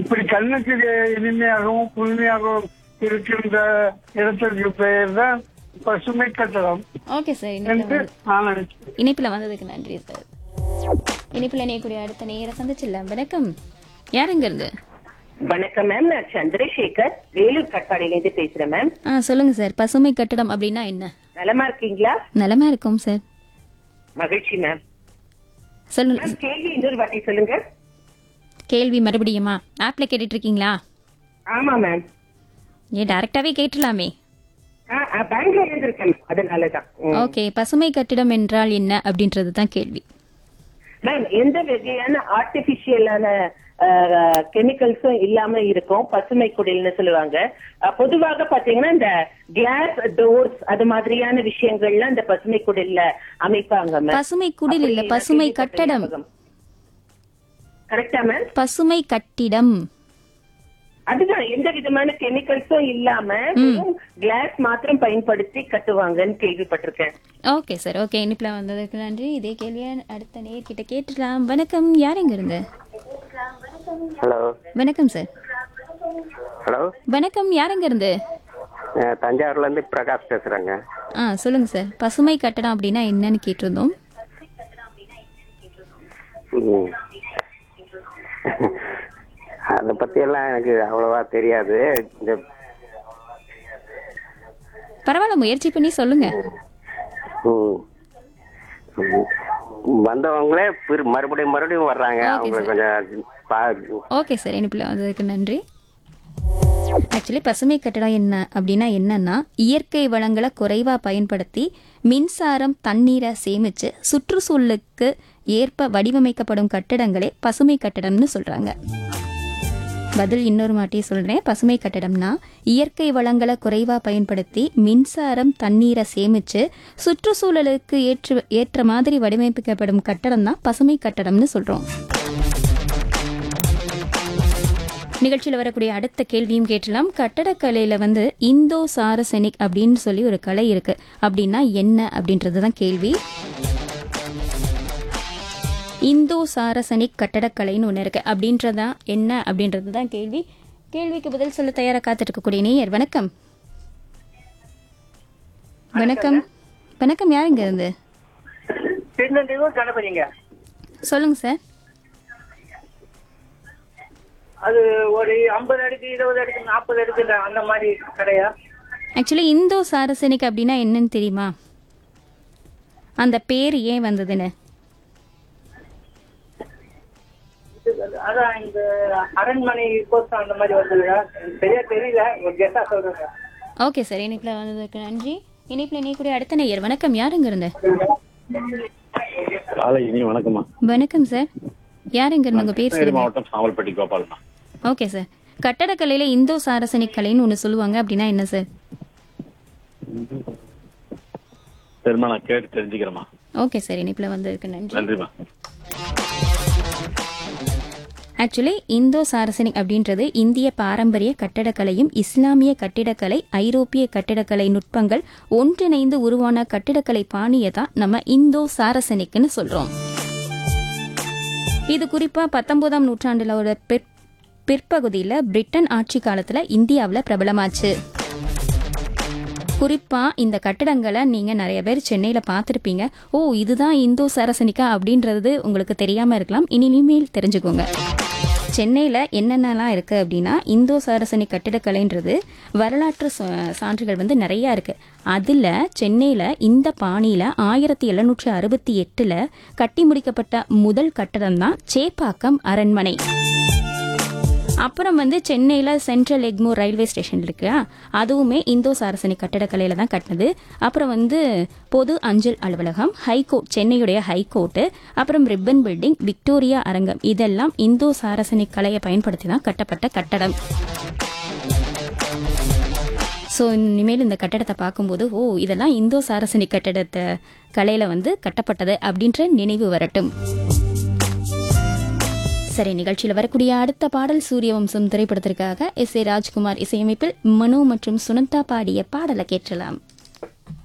இப்படி கண்ணுக்கு இனிமையாகவும் குளுமையாகவும் இருக்கின்ற இடத்திற்கு பெயர் தான் பசுமை கட்டடம் ஓகே சார் இணைப்பில் என்று வந்து- நான் நினைக்கிறேன் இணைப்பில் வந்ததுக்கு நன்றி சார் இணைப்பில் இணையக்கூடிய அடுத்த நேர சந்திச்சிடலாம் வணக்கம் யாருங்க இருந்து வணக்கம் மேம் நான் சந்திரசேகர் வேலூர் கட்பாடியிலேருந்து பேசுறேன் மேம் ஆ சொல்லுங்க சார் பசுமை கட்டடம் அப்படின்னா என்ன நலமா இருக்கீங்களா நலமா இருக்கும் சார் மகிழ்ச்சி மேம் சொல்லுங்க மேம் கேள்வி இன்னொரு வாட்டி சொல்லுங்க கேள்வி மறுபடியுமா ஆப்ல கேட்டுட்டு இருக்கீங்களா ஆமா மேம் ஏன் டைரக்டாவே கேட்டுலாமே பேங்க்ல இருந்திருக்கேன் அதனாலதான் ம். ஓகே பசுமை கட்டிடம் என்றால் என்ன அப்படின்றது தான் கேள்வி மேம் எந்த வகையான ஆர்டிபிஷியலான கெமிக்கல்ஸும் இல்லாம இருக்கும் பசுமை குடில்னு சொல்லுவாங்க அஹ், பொதுவாக பாத்தீங்கன்னா இந்த கிளாஸ் டோர்ஸ் அது மாதிரியான விஷயங்கள்லாம் இந்த பசுமை குடில்ல அமைப்பாங்க மேம் பசுமை குடில் இல்ல பசுமை கட்டடம் கரெக்டா மேம் பசுமை கட்டிடம் அதுதான் எந்த விதமான கெமிக்கல்ஸும் இல்லாம கிளாஸ் மாத்திரம் பயன்படுத்தி கட்டுவாங்கன்னு கேள்விப்பட்டிருக்கேன் ஓகே சார் ஓகே இனிப்பில் வந்ததுக்கு நன்றி இதே கேள்வியை அடுத்த நேர்கிட்ட கேட்டுக்கலாம் வணக்கம் யாருங்க இருந்து ஹலோ வணக்கம் சார் ஹலோ வணக்கம் யாருங்க இருந்து அஹ் தஞ்சாவூர்ல இருந்து பிரகாஷ் பேசுறேங்க ஆ சொல்லுங்க சார் பசுமை கட்டடம் அப்படின்னா என்னன்னு கேட்டிருந்தோம் ம். அதை பத்தி எல்லாம் எனக்கு அவ்வளவா தெரியாது இந்த பரவாயில்ல முயற்சி பண்ணி சொல்லுங்க ம். ம். வந்தவங்களே பிற- மறுபடியும் மறுபடியும் வர்றாங்க Okay, அவங்களுக்கு கொஞ்சம் பா- ஓகே சார் இனிப்பில் வந்ததுக்கு நன்றி ஆக்சுவலி பசுமை கட்டடம் என்ன அப்படின்னா என்னன்னா இயற்கை வளங்களை குறைவா பயன்படுத்தி மின்சாரம் தண்ணீரை சேமிச்சு சுற்றுச்சூழலுக்கு ஏற்ப வடிவமைக்கப்படும் கட்டடங்களே பசுமை கட்டடம்னு சொல்றாங்க பதில் இன்னொரு மாட்டி சொல்றேன் பசுமை கட்டடம்னா இயற்கை வளங்களை குறைவா பயன்படுத்தி மின்சாரம் தண்ணீரை சேமிச்சு சுற்றுச்சூழலுக்கு ஏற்ற ஏற்ற மாதிரி வடிவமைக்கப்படும் கட்டடம் தான் பசுமை கட்டடம்னு சொல்றோம் நிகழ்ச்சியில் வரக்கூடிய அடுத்த கேள்வியும் கேட்டலாம் கட்டடக்கலையில வந்து இந்தோ சாரசெனிக் அப்படின்னு சொல்லி ஒரு கலை இருக்கு அப்படின்னா என்ன அப்படின்றது தான் கேள்வி இந்தோ சாரசனிக் கட்டடக்கலைன்னு ஒன்று இருக்கு அப்படின்றதா என்ன அப்படின்றது தான் கேள்வி கேள்விக்கு பதில் சொல்ல தயாராக காத்துட்டு இருக்கக்கூடிய நேயர் வணக்கம் வணக்கம் வணக்கம் யாருங்க இருந்து திருநெல்வேலூர் கணபதிங்க சொல்லுங்க சார் அது ஒரு ஐம்பது அடுக்கு இருபது அடுக்கு நாற்பது அடுக்கு அந்த மாதிரி கடையா ஆக்சுவலி இந்தோ சாரசனிக் அப்படின்னா என்னன்னு தெரியுமா அந்த பேர் ஏன் வந்ததுன்னு இது- அதான் இந்த அரண்மனை கோஸ்டம் அந்த மாதிரி வந்ததுடா சரியா தெரியல ஒரு கெட்டா சொல்றேங்க ஓகே சார் இனிப்பில் வந்ததுக்கு நன்றி இனிப்பில் இணையக்கூடிய அடுத்த நேயர் வணக்கம் யாருங்க இருந்து காலை இனி வணக்கம்மா வணக்கம் சார் யாருங்க இருந்து உங்க பேர் கிருஷ்ணகிரி சொல்லுங்க மாவட்டம் சாமல்பட்டி கோபால்மா ஓகே சார் கட்டடக்கலையில இந்தோ சாரசனிக் கலைன்னு ஒன்று சொல்லுவாங்க அப்படின்னா என்ன சார் சரிம்மா நான் கேட்டு தெரிஞ்சுக்கிறேம்மா ஓகே சார் இனிப்பில் வந்ததுக்கு நன்றி நன்றிம்மா ஆக்சுவலி இந்தோ சாரசனிக் அப்படின்றது இந்திய பாரம்பரிய கட்டடக்கலையும் இஸ்லாமிய கட்டிடக்கலை ஐரோப்பிய கட்டிடக்கலை நுட்பங்கள் ஒன்றிணைந்து உருவான கட்டிடக்கலை பாணியை தான் நம்ம இந்தோ சாரசனிக்னு சொல்றோம் இது குறிப்பா பத்தொன்பதாம் நூற்றாண்டுலோட பிற் பிற்பகுதியில் பிரிட்டன் ஆட்சி காலத்துல இந்தியாவில் பிரபலமாச்சு குறிப்பா இந்த கட்டடங்களை நீங்க நிறைய பேர் சென்னையில பார்த்திருப்பீங்க ஓ இதுதான் இந்தோ சரசனிக்கா அப்படின்றது உங்களுக்கு தெரியாம இருக்கலாம் இனிமேல் தெரிஞ்சுக்கோங்க சென்னையில் என்னென்னலாம் இருக்குது அப்படின்னா இந்தோ சாரசனி கட்டிடக்கலைன்றது வரலாற்று சா- சான்றுகள் வந்து நிறையா இருக்குது அதில் சென்னையில் இந்த பாணியில் ஆயிரத்தி எழுநூற்றி அறுபத்தி எட்டில் கட்டி முடிக்கப்பட்ட முதல் கட்டடம் தான் சேப்பாக்கம் அரண்மனை அப்புறம் வந்து சென்னையில் சென்ட்ரல் எக்மோர் ரயில்வே ஸ்டேஷன் இருக்கு அதுவுமே இந்தோ சாரசனி கட்டடக்கலையில் தான் கட்டினது அப்புறம் வந்து பொது அஞ்சல் அலுவலகம் ஹைகோர்ட் சென்னையுடைய ஹைகோர்ட்டு அப்புறம் ரிப்பன் பில்டிங் விக்டோரியா அரங்கம் இதெல்லாம் இந்தோ சாரசனி கலையை பயன்படுத்தி தான் கட்டப்பட்ட கட்டடம் ஸோ இனிமேல் இந்த கட்டடத்தை பார்க்கும்போது ஓ இதெல்லாம் இந்தோ சாரசனி கட்டடத்தை கலையில் வந்து கட்டப்பட்டது அப்படின்ற நினைவு வரட்டும் சரி நிகழ்ச்சியில் வரக்கூடிய அடுத்த பாடல் சூரியவம்சம் திரைப்படத்திற்காக எஸ் ஏ ராஜ்குமார் இசையமைப்பில் மனு மற்றும் சுனந்தா பாடிய பாடலை கேட்கலாம்